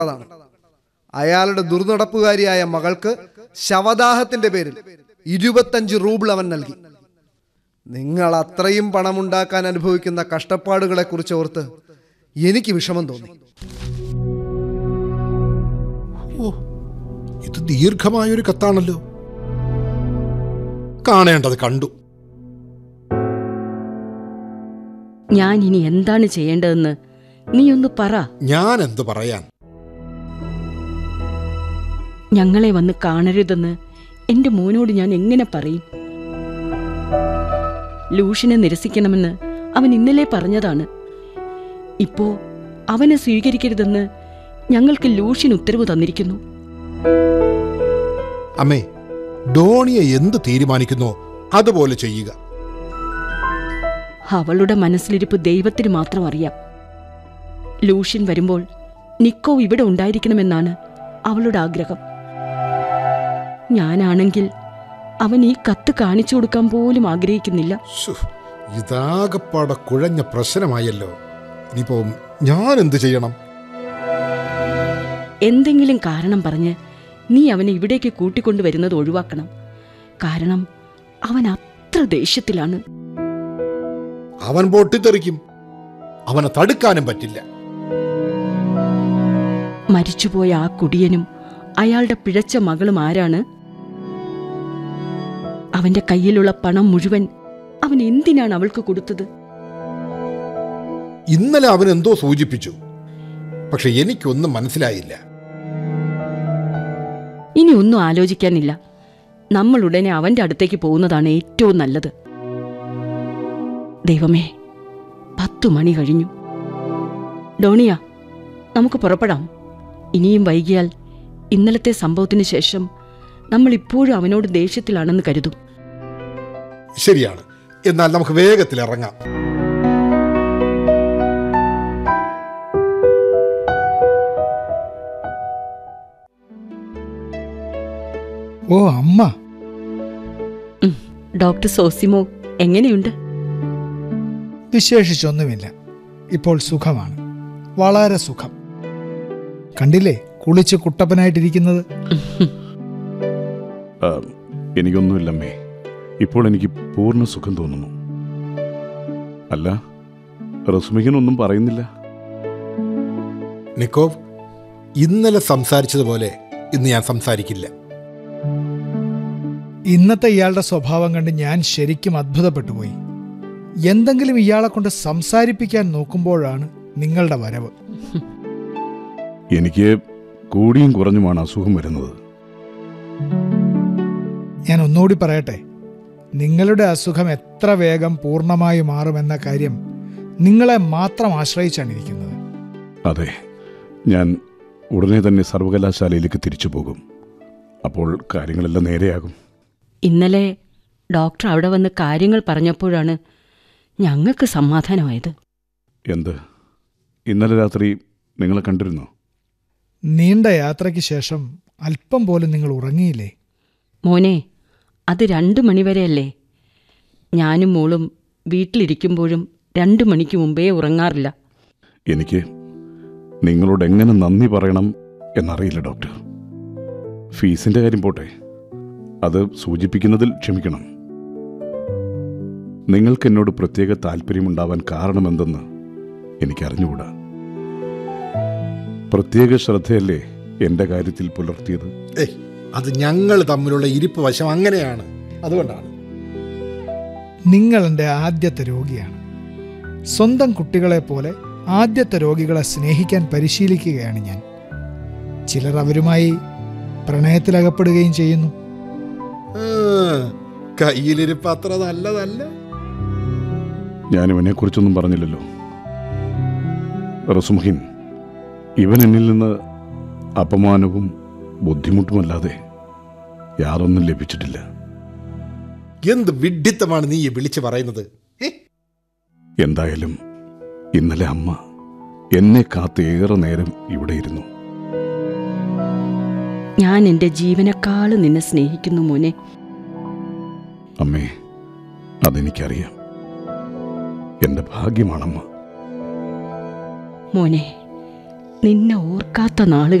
കണ്ടതാണ് അയാളുടെ ദുർനടപ്പുകാരിയായ മകൾക്ക് ശവദാഹത്തിന്റെ പേരിൽ ഇരുപത്തഞ്ച് റൂബിൾ അവൻ നൽകി നിങ്ങൾ അത്രയും പണമുണ്ടാക്കാൻ അനുഭവിക്കുന്ന കഷ്ടപ്പാടുകളെ കുറിച്ച് ഓർത്ത് എനിക്ക് വിഷമം തോന്നി ഓ ഇത് ദീർഘമായൊരു കത്താണല്ലോ കാണേണ്ടത് കണ്ടു ഞാൻ ഇനി എന്താണ് ചെയ്യേണ്ടതെന്ന് നീ ഒന്ന് പറ ഞാൻ എന്തു പറയാൻ ഞങ്ങളെ വന്ന് കാണരുതെന്ന് എന്റെ മോനോട് ഞാൻ എങ്ങനെ പറയും ലൂഷിനെ നിരസിക്കണമെന്ന് അവൻ ഇന്നലെ പറഞ്ഞതാണ് ഇപ്പോ അവനെ സ്വീകരിക്കരുതെന്ന് ഞങ്ങൾക്ക് ലൂഷിൻ ഉത്തരവ് തന്നിരിക്കുന്നു അമ്മേ ഡോണിയെ എന്ത് തീരുമാനിക്കുന്നോ അതുപോലെ ചെയ്യുക അവളുടെ മനസ്സിലിരിപ്പ് ദൈവത്തിന് മാത്രം അറിയാം ലൂഷ്യൻ വരുമ്പോൾ നിക്കോ ഇവിടെ ഉണ്ടായിരിക്കണമെന്നാണ് അവളുടെ ആഗ്രഹം ഞാനാണെങ്കിൽ അവൻ ഈ കത്ത് കാണിച്ചു കൊടുക്കാൻ പോലും ആഗ്രഹിക്കുന്നില്ല ശ്ശോ, ഇതാകപ്പാടെ കുഴഞ്ഞ പ്രശ്നമായല്ലോ ഇനിയിപ്പോ ഞാൻ എന്ത് ചെയ്യണം എന്തെങ്കിലും കാരണം പറഞ്ഞ് നീ അവനെ ഇവിടേക്ക് കൂട്ടിക്കൊണ്ടുവരുന്നത് ഒഴിവാക്കണം കാരണം അവൻ അത്ര ദേഷ്യത്തിലാണ് അവൻ പൊട്ടിത്തെറിക്കും അവനെ തടുക്കാനും പറ്റില്ല മരിച്ചുപോയ ആ കുടിയനും അയാളുടെ പിഴച്ച മകളും ആരാണ് അവന്റെ കയ്യിലുള്ള പണം മുഴുവൻ അവൻ എന്തിനാണ് അവൾക്ക് കൊടുത്തത് ഇന്നലെ അവൻ എന്തോ സൂചിപ്പിച്ചു പക്ഷെ എനിക്കൊന്നും മനസ്സിലായില്ല ഇനി ഒന്നും ആലോചിക്കാനില്ല നമ്മൾ ഉടനെ അവന്റെ അടുത്തേക്ക് പോകുന്നതാണ് ഏറ്റവും നല്ലത് ദൈവമേ പത്തു മണി കഴിഞ്ഞു ഡോണിയ നമുക്ക് പുറപ്പെടാം ഇനിയും വൈകിയാൽ ഇന്നലത്തെ സംഭവത്തിന് ശേഷം നമ്മൾ ഇപ്പോഴും അവനോട് ദേഷ്യത്തിലാണെന്ന് കരുതും ശരിയാണ് എന്നാൽ നമുക്ക് വേഗത്തിൽ ഇറങ്ങാം ഓ അമ്മ ഉം, ഡോക്ടർ സോസിമോ എങ്ങനെയുണ്ട് വിശേഷിച്ചൊന്നുമില്ല ഇപ്പോൾ സുഖമാണ് വളരെ സുഖം കണ്ടില്ലേ കുളിച്ച് കുട്ടപ്പനായിട്ടിരിക്കുന്നത് ആ, എനിക്കൊന്നുമില്ലമ്മേ ഇപ്പോൾ എനിക്ക് പൂർണ്ണ സുഖം തോന്നുന്നു അല്ല റസ്മികനൊന്നും പറയുന്നില്ല നിക്കോവ് ഇന്നലെ സംസാരിച്ചതുപോലെ ഇന്ന് ഞാൻ സംസാരിക്കില്ല ഇന്നത്തെ ഇയാളുടെ സ്വഭാവം കണ്ട് ഞാൻ ശരിക്കും അത്ഭുതപ്പെട്ടു പോയി എന്തെങ്കിലും ഇയാളെ കൊണ്ട് സംസാരിപ്പിക്കാൻ നോക്കുമ്പോഴാണ് നിങ്ങളുടെ വരവ് എനിക്ക് കൂടിയും കുറഞ്ഞുമാണ് അസുഖം വരുന്നത് ഞാൻ ഒന്നുകൂടി പറയട്ടെ നിങ്ങളുടെ അസുഖം എത്ര വേഗം പൂർണ്ണമായി മാറുമെന്ന കാര്യം നിങ്ങളെ മാത്രം ആശ്രയിച്ചാണ് ഇരിക്കുന്നത് അതെ ഞാൻ ഉടനെ തന്നെ സർവകലാശാലയിലേക്ക് തിരിച്ചു പോകും അപ്പോൾ കാര്യങ്ങളെല്ലാം നേരെയാകും ഇന്നലെ ഡോക്ടർ അവിടെ വന്ന് കാര്യങ്ങൾ പറഞ്ഞപ്പോഴാണ് ഞങ്ങൾക്ക് സമാധാനമായത് എന്ത് ഇന്നലെ രാത്രി നിങ്ങളെ കണ്ടിരുന്നോ നീണ്ട യാത്രയ്ക്ക് ശേഷം അല്പം പോലും നിങ്ങൾ ഉറങ്ങിയില്ലേ മോനെ അത് രണ്ടു മണിവരെയല്ലേ ഞാനും മോളും വീട്ടിലിരിക്കുമ്പോഴും രണ്ടു മണിക്ക് മുമ്പേ ഉറങ്ങാറില്ല എനിക്ക് നിങ്ങളോട് എങ്ങനെ നന്ദി പറയണം എന്നറിയില്ല ഡോക്ടർ ഫീസിന്റെ കാര്യം പോട്ടെ അത് സൂചിപ്പിക്കുന്നതിൽ ക്ഷമിക്കണം നിങ്ങൾക്ക് എന്നോട് പ്രത്യേക താല്പര്യമുണ്ടാവാൻ കാരണമെന്തെന്ന് എനിക്കറിഞ്ഞുകൂടാ പ്രത്യേക ശ്രദ്ധയല്ലേ എന്റെ കാര്യത്തിൽ പുലർത്തിയത് ഏയ് അത് ഞങ്ങൾ തമ്മിലുള്ള ഇരിപ്പ് വശം അങ്ങനെയാണ് അതുകൊണ്ടാണ് നിങ്ങൾ എൻ്റെ ആദ്യത്തെ രോഗിയാണ് സ്വന്തം കുട്ടികളെ പോലെ ആദ്യത്തെ രോഗികളെ സ്നേഹിക്കാൻ പരിശീലിക്കുകയാണ് ഞാൻ ചിലർ അവരുമായി പ്രണയത്തിലകപ്പെടുകയും ചെയ്യുന്നു ആ, കയ്യിലിരിപ്പ് അത്ര നല്ലതല്ല ഞാൻ ഇവനെക്കുറിച്ചൊന്നും പറഞ്ഞില്ലല്ലോ റസുമഹിൻ ഇവൻ എന്നിൽ നിന്ന് അപമാനവും ബുദ്ധിമുട്ടുമല്ലാതെ യാതൊന്നും ലഭിച്ചിട്ടില്ല എന്ത് വിഡ്ഢിത്തമാണ് നീ ഈ വിളിച്ചു പറയുന്നത് ഏ? എന്തായാലും ഇന്നലെ അമ്മ എന്നെ കാത്ത് ഏറെ നേരം ഇവിടെ ഇരുന്നു ഞാൻ എൻ്റെ ജീവനേക്കാളും നിന്നെ സ്നേഹിക്കുന്നു മോനെ അമ്മേ അതെനിക്കറിയാം എൻ്റെ ഭാഗ്യമാണമ്മ മോനെ നിന്നെ ഓർക്കാത്ത നാളുകൾ